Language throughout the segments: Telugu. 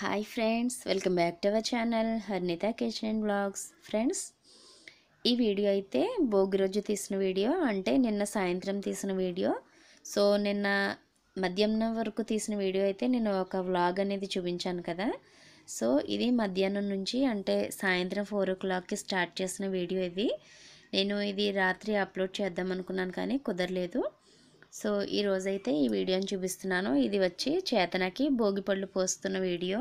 hi friends welcome back to our channel Harnitha kitchen and blogs friends ఈ వీడియో అయితే భోగి రోజు తీసిన వీడియో అంటే నిన్న సాయంత్రం తీసిన వీడియో సో నిన్న మధ్యాహ్నం వరకు తీసిన వీడియో అయితే నేను ఒక వ్లాగ్ అనేది చూపించాను కదా సో ఇది మధ్యాహ్నం నుంచి అంటే సాయంత్రం ఫోర్ ఓ క్లాక్కి స్టార్ట్ చేసిన వీడియో ఇది నేను ఇది రాత్రి అప్లోడ్ చేద్దాం అనుకున్నాను కానీ కుదరలేదు సో ఈ రోజైతే ఈ వీడియోని చూపిస్తున్నాను ఇది వచ్చి చేతనకి భోగిపళ్ళు పోస్తున్న వీడియో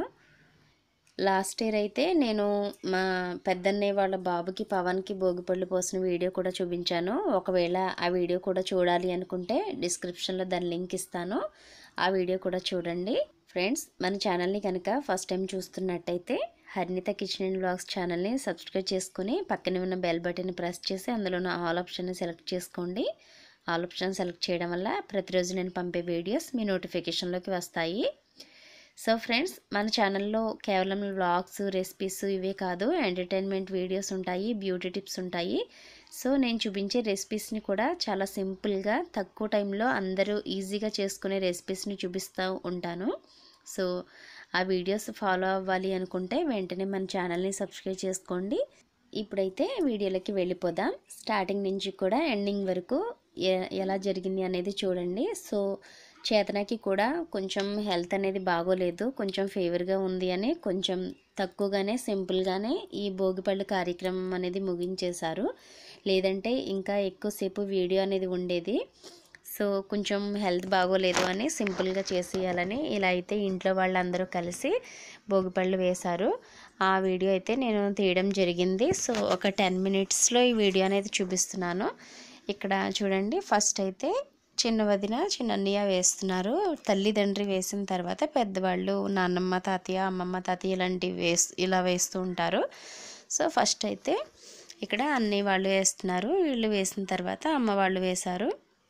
లాస్ట్ ఇయర్ అయితే నేను మా పెద్దన్నయ్య వాళ్ళ బాబుకి పవన్కి భోగిపళ్ళు పోసిన వీడియో కూడా చూపించాను ఒకవేళ ఆ వీడియో కూడా చూడాలి అనుకుంటే డిస్క్రిప్షన్లో దాని లింక్ ఇస్తాను ఆ వీడియో కూడా చూడండి ఫ్రెండ్స్ మన ఛానల్ని కనుక ఫస్ట్ టైం చూస్తున్నట్టయితే హర్నిత కిచెన్ అండ్ బ్లాగ్స్ ఛానల్ని సబ్స్క్రైబ్ చేసుకుని పక్కనే ఉన్న బెల్ బటన్ని ప్రెస్ చేసి అందులో ఉన్న ఆల్ ఆప్షన్ని సెలెక్ట్ చేసుకోండి ఆల్ ఆప్షన్ సెలెక్ట్ చేయడం వల్ల ప్రతిరోజు నేను పంపే వీడియోస్ మీ నోటిఫికేషన్లోకి వస్తాయి సో ఫ్రెండ్స్ మన ఛానల్లో కేవలం వ్లాగ్స్ రెసిపీస్ ఇవే కాదు ఎంటర్టైన్మెంట్ వీడియోస్ ఉంటాయి బ్యూటీ టిప్స్ ఉంటాయి సో నేను చూపించే రెసిపీస్ని కూడా చాలా సింపుల్గా తక్కువ టైంలో అందరూ ఈజీగా చేసుకునే రెసిపీస్ని చూపిస్తూ ఉంటాను సో ఆ వీడియోస్ ఫాలో అవ్వాలి అనుకుంటే వెంటనే మన ఛానల్ని సబ్స్క్రైబ్ చేసుకోండి ఇప్పుడైతే వీడియోలోకి వెళ్ళిపోదాం స్టార్టింగ్ నుంచి కూడా ఎండింగ్ వరకు ఎ- ఎలా జరిగింది అనేది చూడండి సో చేతనకి కూడా కొంచెం హెల్త్ అనేది బాగోలేదు కొంచెం ఫేవర్గా ఉంది అని కొంచెం తక్కువగానే సింపుల్గానే ఈ భోగిపళ్ళు కార్యక్రమం అనేది ముగించేశారు లేదంటే ఇంకా ఎక్కువసేపు వీడియో అనేది ఉండేది సో కొంచెం హెల్త్ బాగోలేదు అని సింపుల్గా చేసేయాలని ఇలా అయితే ఇంట్లో వాళ్ళందరూ కలిసి భోగిపళ్ళు వేశారు ఆ వీడియో అయితే నేను తీయడం జరిగింది సో ఒక టెన్ మినిట్స్లో ఈ వీడియో అనేది చూపిస్తున్నాను ఇక్కడ చూడండి ఫస్ట్ అయితే చిన్న వదిన చిన్న అన్నయ్య వేస్తున్నారు తల్లిదండ్రి వేసిన తర్వాత పెద్దవాళ్ళు నాన్నమ్మ తాతయ్య అమ్మమ్మ తాతయ్య ఇలాంటివి వేస్ ఇలా వేస్తూ ఉంటారు సో ఫస్ట్ అయితే ఇక్కడ అన్నయ్య వాళ్ళు వేస్తున్నారు వీళ్ళు వేసిన తర్వాత అమ్మ వాళ్ళు వేశారు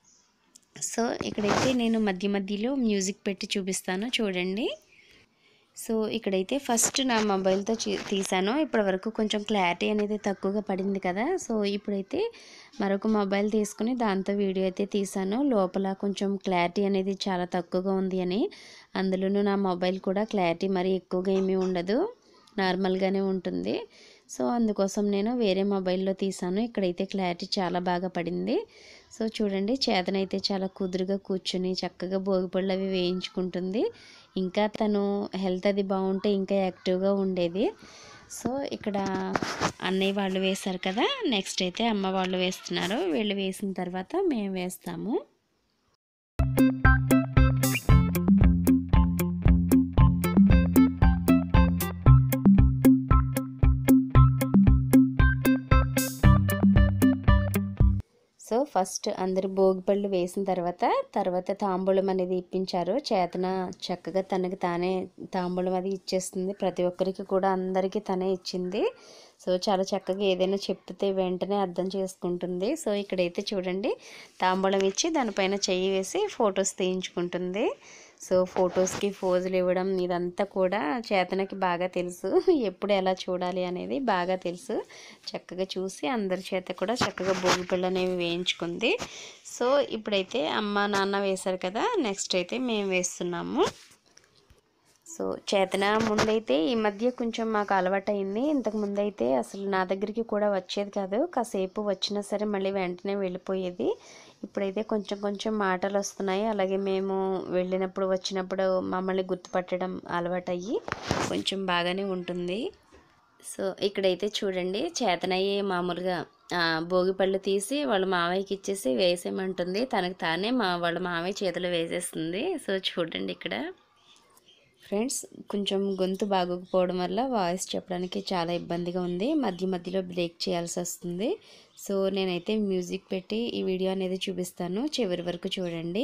సో ఇక్కడైతే నేను మధ్య మధ్యలో మ్యూజిక్ పెట్టి చూపిస్తాను చూడండి సో ఇక్కడైతే ఫస్ట్ నా మొబైల్తో చీ- తీసాను ఇప్పటి వరకు కొంచెం క్లారిటీ అనేది తక్కువగా పడింది కదా సో ఇప్పుడైతే మరొక మొబైల్ తీసుకుని దాంతో వీడియో అయితే తీసాను లోపల కొంచెం క్లారిటీ అనేది చాలా తక్కువగా ఉంది అని అందులోనూ నా మొబైల్ కూడా క్లారిటీ మరి ఎక్కువగా ఏమీ ఉండదు నార్మల్గానే ఉంటుంది సో అందుకోసం నేను వేరే మొబైల్లో తీసాను ఇక్కడైతే క్లారిటీ చాలా బాగా పడింది సో చూడండి చేతనైతే చాలా కుదురుగా కూర్చుని చక్కగా భోగిపళ్ళు అవి వేయించుకుంటుంది ఇంకా తను హెల్త్ అది బాగుంటే ఇంకా యాక్టివ్గా ఉండేది సో ఇక్కడ అన్నయ్య వాళ్ళు వేశారు కదా నెక్స్ట్ అయితే అమ్మ వాళ్ళు వేస్తున్నారు వీళ్ళు వేసిన తర్వాత మేము వేస్తాము సో ఫస్ట్ అందరు భోగిపళ్ళు వేసిన తర్వాత తర్వాత తాంబూలం అనేది ఇప్పించారు చేతన చక్కగా తనకి తానే తాంబూలం అది ఇచ్చేస్తుంది ప్రతి ఒక్కరికి కూడా అందరికీ తనే ఇచ్చింది సో చాలా చక్కగా ఏదైనా చెప్తే వెంటనే అర్థం చేసుకుంటుంది సో ఇక్కడైతే చూడండి తాంబూలం ఇచ్చి దానిపైన చెయ్యి వేసి ఫొటోస్ తీయించుకుంటుంది సో ఫొటోస్కి ఫోజులు ఇవ్వడం ఇదంతా కూడా చేతనకి బాగా తెలుసు ఎప్పుడు ఎలా చూడాలి అనేది బాగా తెలుసు చక్కగా చూసి అందరి చేత కూడా చక్కగా భోగిపళ్ళు అనేవి వేయించుకుంది సో ఇప్పుడైతే అమ్మ నాన్న వేశారు కదా నెక్స్ట్ అయితే మేము వేస్తున్నాము సో చేతన ముందైతే ఈ మధ్య కొంచెం మాకు అలవాటైంది ఇంతకు ముందైతే అసలు నా దగ్గరికి కూడా వచ్చేది కాదు కాసేపు వచ్చినా సరే మళ్ళీ వెంటనే వెళ్ళిపోయేది ఇప్పుడైతే కొంచెం కొంచెం మాటలు వస్తున్నాయి అలాగే మేము వెళ్ళినప్పుడు వచ్చినప్పుడు మమ్మల్ని గుర్తుపట్టడం అలవాటయ్యి కొంచెం బాగానే ఉంటుంది సో ఇక్కడైతే చూడండి చేతనయ్యే మామూలుగా ఆ, భోగిపళ్ళు తీసి వాళ్ళ మావయ్యకి ఇచ్చేసి వేసేయమంటుంది తనకు తానే మా వాళ్ళ మావయ్య చేతిలో వేసేస్తుంది సో చూడండి ఇక్కడ ఫ్రెండ్స్ కొంచెం గొంతు బాగోకపోవడం వల్ల వాయిస్ చెప్పడానికి చాలా ఇబ్బందిగా ఉంది మధ్య మధ్యలో బ్రేక్ చేయాల్సి వస్తుంది సో నేనైతే మ్యూజిక్ పెట్టి ఈ వీడియో అనేది చూపిస్తాను చివరి వరకు చూడండి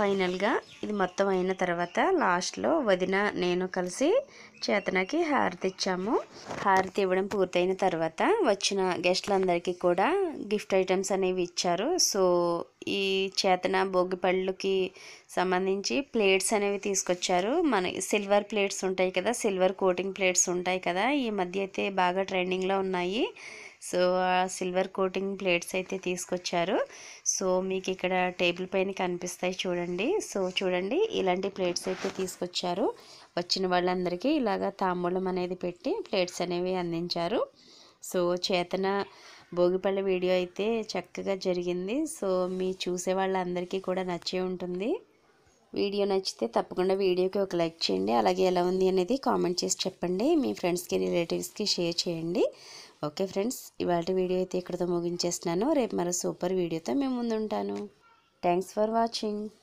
ఫైనల్గా ఇది మొత్తం అయిన తర్వాత లాస్ట్లో వదిన నేను కలిసి చేతనకి హారతి ఇచ్చాము హారతి ఇవ్వడం పూర్తయిన తర్వాత వచ్చిన గెస్ట్లందరికీ కూడా గిఫ్ట్ ఐటమ్స్ అనేవి ఇచ్చారు సో ఈ చేతన భోగిపళ్ళుకి సంబంధించి ప్లేట్స్ అనేవి తీసుకొచ్చారు మన సిల్వర్ ప్లేట్స్ ఉంటాయి కదా సిల్వర్ కోటింగ్ ప్లేట్స్ ఉంటాయి కదా ఈ మధ్య అయితే బాగా ట్రెండింగ్లో ఉన్నాయి సో ఆ సిల్వర్ కోటింగ్ ప్లేట్స్ అయితే తీసుకొచ్చారు సో మీకు ఇక్కడ టేబుల్ పైన కనిపిస్తాయి చూడండి సో చూడండి ఇలాంటి ప్లేట్స్ అయితే తీసుకొచ్చారు వచ్చిన వాళ్ళందరికీ ఇలాగా తాంబూలం అనేది పెట్టి ప్లేట్స్ అనేవి అందించారు సో చేతన భోగిపళ్ళ వీడియో అయితే చక్కగా జరిగింది సో మీ చూసే వాళ్ళందరికీ కూడా నచ్చే ఉంటుంది వీడియో నచ్చితే తప్పకుండా వీడియోకి ఒక లైక్ చేయండి అలాగే ఎలా ఉంది అనేది కామెంట్ చేసి చెప్పండి మీ ఫ్రెండ్స్కి రిలేటివ్స్కి షేర్ చేయండి ఓకే ఫ్రెండ్స్ ఇవాళ వీడియో అయితే ఇక్కడితో ముగించేస్తున్నాను రేపు మరో సూపర్ వీడియోతో మేము ముందుంటాను థ్యాంక్స్ ఫర్ వాచింగ్